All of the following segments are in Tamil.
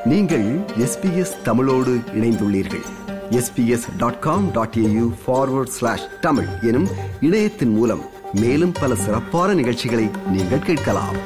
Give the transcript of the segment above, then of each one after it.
நீங்கள் எஸ்பிஎஸ் தமிழோடு இணைந்துள்ளீர்கள் SBS dot com dot AU forward slash Tamil எனும் இணையத்தின் மூலம் மேலும் பல சிறப்பான நிகழ்ச்சிகளை நீங்கள் கேட்கலாம்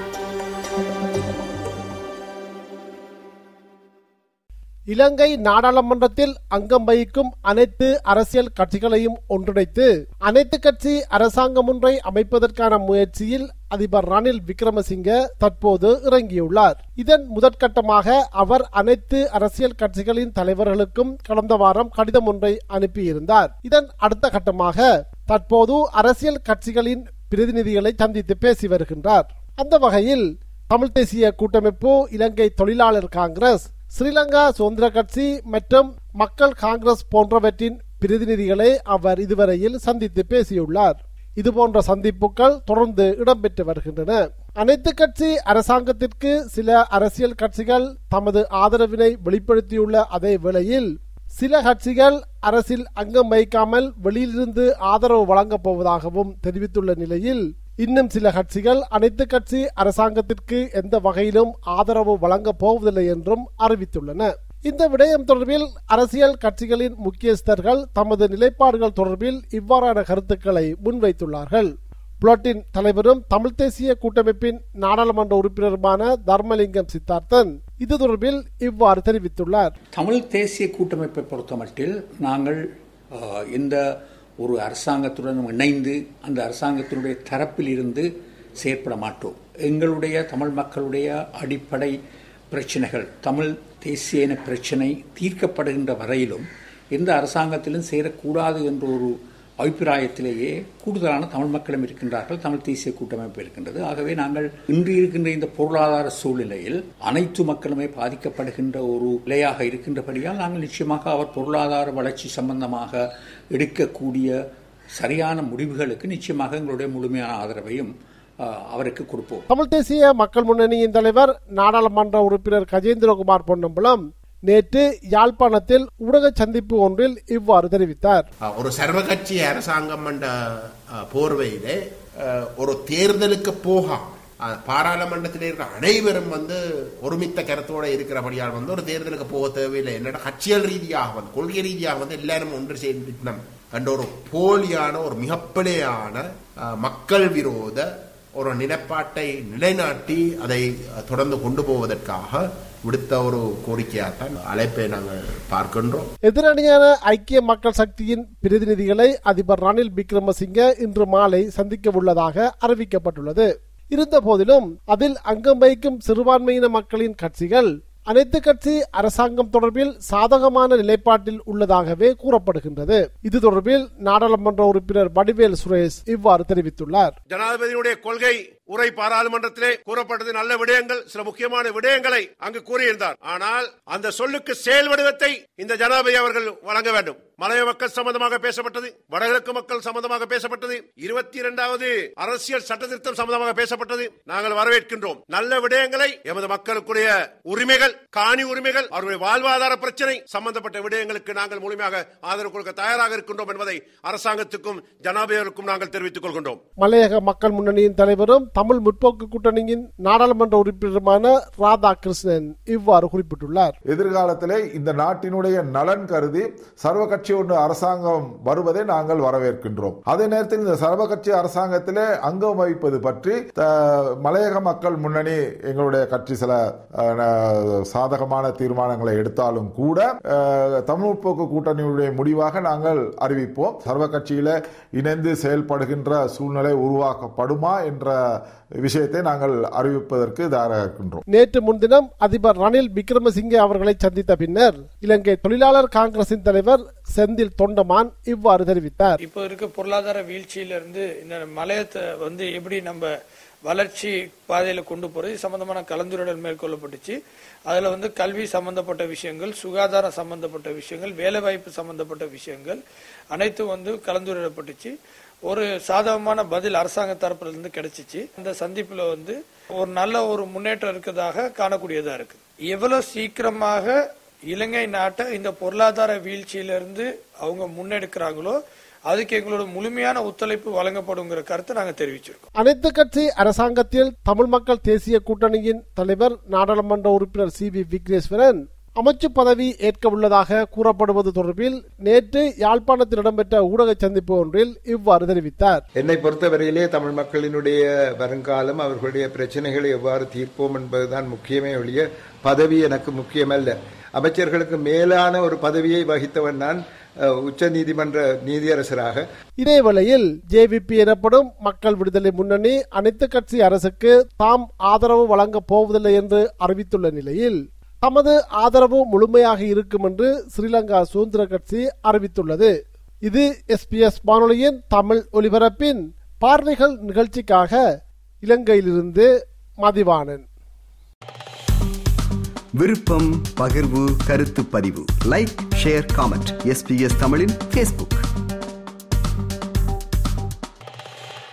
இலங்கை நாடாளுமன்றத்தில் அங்கம் வகிக்கும் அனைத்து அரசியல் கட்சிகளையும் ஒன்றிணைத்து அனைத்து கட்சி அரசாங்கம் ஒன்றை அமைப்பதற்கான முயற்சியில் அதிபர் ரணில் விக்ரமசிங்க தற்போது இறங்கியுள்ளார் இதன் முதற்கட்டமாக அவர் அனைத்து அரசியல் கட்சிகளின் தலைவர்களுக்கும் கடந்த வாரம் கடிதம் ஒன்றை அனுப்பியிருந்தார் இதன் அடுத்த கட்டமாக தற்போது அரசியல் கட்சிகளின் பிரதிநிதிகளை சந்தித்து பேசி வருகின்றார் அந்த வகையில் தமிழ் தேசிய கூட்டமைப்பு இலங்கை தொழிலாளர் காங்கிரஸ் ஸ்ரீலங்கா சுதந்திர கட்சி மற்றும் மக்கள் காங்கிரஸ் போன்றவற்றின் பிரதிநிதிகளை அவர் இதுவரையில் சந்தித்து பேசியுள்ளார் இதுபோன்ற சந்திப்புகள் தொடர்ந்து இடம்பெற்று வருகின்றன அனைத்து கட்சி அரசாங்கத்திற்கு சில அரசியல் கட்சிகள் தமது ஆதரவினை வெளிப்படுத்தியுள்ள அதே வேளையில் சில கட்சிகள் அரசில் அங்கம் வகிக்காமல் வெளியிலிருந்து ஆதரவு வழங்கப் போவதாகவும் தெரிவித்துள்ள நிலையில் இன்னும் சில கட்சிகள் அனைத்து கட்சி அரசாங்கத்திற்கு எந்த வகையிலும் ஆதரவு வழங்கப் போவதில்லை என்றும் அறிவித்துள்ளன இந்த விடயம் தொடர்பில் அரசியல் கட்சிகளின் முக்கியஸ்தர்கள் தமது நிலைப்பாடுகள் தொடர்பில் இவ்வாறான கருத்துக்களை முன்வைத்துள்ளார்கள் புளட்டின் தலைவரும் தமிழ் தேசிய கூட்டமைப்பின் நாடாளுமன்ற உறுப்பினருமான தர்மலிங்கம் சித்தார்த்தன் இது தொடர்பில் இவ்வாறு தெரிவித்துள்ளார் தமிழ் தேசிய கூட்டமைப்பை பொறுத்தமட்டில் நாங்கள் அஹ், இந்த ஒரு அரசாங்கத்துடன் இணைந்து அந்த அரசாங்கத்தினுடைய தரப்பில் இருந்து செயற்பட மாட்டோம் எங்களுடைய தமிழ் மக்களுடைய அடிப்படை பிரச்சனைகள் தமிழ் தேசிய இன பிரச்சனை தீர்க்கப்படுகின்ற வரையிலும் எந்த அரசாங்கத்திலும் சேரக்கூடாது என்ற ஒரு அபிப்பிராயத்திலேயே கூடுதலான தமிழ் மக்களும் இருக்கின்றார்கள் தமிழ் தேசிய கூட்டமைப்பு இருக்கின்றது ஆகவே நாங்கள் இன்று இருக்கின்ற இந்த பொருளாதார சூழ்நிலையில் அனைத்து மக்களுமே பாதிக்கப்படுகின்ற ஒரு நிலையாக இருக்கின்றபடியால் நாங்கள் நிச்சயமாக அவர் பொருளாதார வளர்ச்சி சம்பந்தமாக எடுக்கக்கூடிய சரியான முடிவுகளுக்கு நிச்சயமாக எங்களுடைய முழுமையான ஆதரவையும் அஹ், அவருக்கு கொடுப்போம் தமிழ் தேசிய மக்கள் முன்னணியின் தலைவர் நாடாளுமன்ற உறுப்பினர் கஜேந்திரகுமார் பொன்னம்பலம் நேற்று யாழ்ப்பாணத்தில் ஊடக சந்திப்பு ஒன்றில் இவ்வாறு தெரிவித்தார் அஹ், ஒரு சர்வகட்சி அரசாங்கம் என்ற அஹ், போர்வையிலே அஹ், ஒரு தேர்தலுக்கு போகாம அஹ், பாராளுமன்றத்தில் இருக்கிற அனைவரும் வந்து ஒருமித்த கருத்தோட இருக்கிறபடியால் வந்து ஒரு தேர்தலுக்கு போக தேவையில்லை என்னடா கட்சியல் ரீதியாக வந்து கொள்கை ரீதியாக வந்து எல்லாரும் ஒன்று சேர்ந்துட்டோம் என்ற ஒரு போலியான ஒரு மிகப்பிழையான அஹ், மக்கள் விரோத ஒரு நிலைப்பாட்டை நிலைநாட்டி அதை அஹ், தொடர்ந்து கொண்டு போவதற்காக விடுத்த ஒரு கோரிக்கையாகத்தான் அழைப்பை நாங்கள் பார்க்கின்றோம் எதிரணியான ஐக்கிய மக்கள் சக்தியின் பிரதிநிதிகளை அதிபர் ரணில் விக்ரமசிங்க இன்று மாலை சந்திக்க உள்ளதாக அறிவிக்கப்பட்டுள்ளது இருந்த போதிலும் அதில் அங்கம் வகிக்கும் சிறுபான்மையின மக்களின் கட்சிகள் அனைத்து கட்சி அரசாங்கம் தொடர்பில் சாதகமான நிலைப்பாட்டில் உள்ளதாகவே கூறப்படுகின்றது இது தொடர்பில் நாடாளுமன்ற உறுப்பினர் வடிவேல் சுரேஷ் இவ்வாறு தெரிவித்துள்ளார் ஜனாதிபதியினுடைய கொள்கை உரை பாராளுமன்றத்திலே கூறப்பட்டது நல்ல விடயங்கள் சில முக்கியமான விடயங்களை அங்கு கூறியிருந்தார் ஆனால் அந்த சொல்லுக்கு செயல் வடிவத்தை இந்த ஜனாதிபதி அவர்கள் வழங்க வேண்டும் மலைய மக்கள் சம்பந்தமாக பேசப்பட்டது வடகிழக்கு மக்கள் சம்பந்தமாக பேசப்பட்டது இருபத்தி இரண்டாவது அரசியல் சட்ட திருத்தம் சம்பந்தமாக பேசப்பட்டது நாங்கள் வரவேற்கின்றோம் நல்ல விடயங்களை எமது மக்களுக்குரிய உரிமைகள் காணி உரிமைகள் அவருடைய வாழ்வாதார பிரச்சனை சம்பந்தப்பட்ட விடயங்களுக்கு நாங்கள் முழுமையாக ஆதரவு கொடுக்க தயாராக இருக்கின்றோம் என்பதை அரசாங்கத்துக்கும் ஜனாதிபதிக்கும் நாங்கள் தெரிவித்துக் கொள்கின்றோம் மலையக மக்கள் முன்னணியின் தலைவரும் தமிழ் முற்போக்கு கூட்டணியின் நாடாளுமன்ற உறுப்பினருமான ராதாகிருஷ்ணன் இவ்வாறு குறிப்பிட்டுள்ளார் எதிர்காலத்திலே இந்த நாட்டினுடைய நலன் கருதி சர்வ கட்சி ஒன்று அரசாங்கம் வருவதை நாங்கள் வரவேற்கின்றோம் அதே நேரத்தில் இந்த சர்வ கட்சி அரசாங்கத்திலே அங்கம் வகிப்பது பற்றி த- மலையக மக்கள் முன்னணி எங்களுடைய கட்சி சில அஹ், ந- சாதகமான தீர்மானங்களை எடுத்தாலும் கூட அஹ், தமிழ் முற்போக்கு கூட்டணியுடைய முடிவாக நாங்கள் அறிவிப்போம் சர்வ கட்சியில இணைந்து செயல்படுகின்ற சூழ்நிலை உருவாக்கப்படுமா என்ற விஷயத்தை நாங்கள் அறிவிப்பதற்கு தயாராக இருக்கின்றோம் நேற்று முன்தினம் அதிபர் ரணில் விக்ரமசிங்கே அவர்களை சந்தித்த பின்னர் இலங்கை தொழிலாளர் காங்கிரசின் தலைவர் செந்தில் தொண்டமான் இவ்வாறு தெரிவித்தார் இப்போ இருக்க பொருளாதார வீழ்ச்சியில இருந்து இந்த மலையத்தை வந்து எப்படி நம்ம வளர்ச்சி பாதையில கொண்டு போறது இது சம்பந்தமான கலந்துரையாடல் மேற்கொள்ளப்பட்டுச்சு அதுல வந்து கல்வி சம்பந்தப்பட்ட விஷயங்கள் சுகாதாரம் சம்பந்தப்பட்ட விஷயங்கள் வேலைவாய்ப்பு சம்பந்தப்பட்ட விஷயங்கள் அனைத்தும் வந்து கலந்துரையாடப்பட்டுச்சு ஒரு சாதகமான பதில் அரசாங்க தரப்புல இருந்து கிடைச்சிச்சு இந்த சந்திப்புல வந்து ஒரு நல்ல ஒரு முன்னேற்றம் இருக்கிறதாக காணக்கூடியதா இருக்கு எவ்வளவு சீக்கிரமாக இலங்கை நாட்டை இந்த பொருளாதார வீழ்ச்சியிலிருந்து அவங்க முன்னெடுக்கிறாங்களோ அதுக்கு எங்களோட முழுமையான ஒத்துழைப்பு வழங்கப்படுங்கிற கருத்தை நாங்க தெரிவிச்சிருக்கோம் அனைத்து கட்சி அரசாங்கத்தில் தமிழ் மக்கள் தேசிய கூட்டணியின் தலைவர் நாடாளுமன்ற உறுப்பினர் சி வி விக்னேஸ்வரன் அமைச்சு பதவி ஏற்க உள்ளதாக கூறப்படுவது தொடர்பில் நேற்று யாழ்ப்பாணத்தில் இடம்பெற்ற ஊடக சந்திப்பு ஒன்றில் இவ்வாறு தெரிவித்தார் என்னை பொறுத்தவரையிலே தமிழ் மக்களினுடைய வருங்காலம் அவர்களுடைய பிரச்சனைகளை எவ்வாறு தீர்ப்போம் என்பதுதான் முக்கியமே ஒழிய பதவி எனக்கு முக்கியமல்ல அமைச்சர்களுக்கு மேலான ஒரு பதவியை வகித்தவன் நான் அஹ், உச்ச நீதிமன்ற நீதியரசராக இதேவேளையில் ஜேவிபி எனப்படும் மக்கள் விடுதலை முன்னணி அனைத்து கட்சி அரசுக்கு தாம் ஆதரவு வழங்கப் போவதில்லை என்று அறிவித்துள்ள நிலையில் தமது ஆதரவு முழுமையாக இருக்கும் என்று ஸ்ரீலங்கா சுதந்திர கட்சி அறிவித்துள்ளது இது எஸ்பிஎஸ் வானொலியின் தமிழ் ஒலிபரப்பின் பார்வைகள் நிகழ்ச்சிக்காக இலங்கையிலிருந்து மதிவாணன் விருப்பம் பகிர்வு கருத்து பதிவு லைக் ஷேர் காமெண்ட் எஸ்பிஎஸ் தமிழின் ஃபேஸ்புக்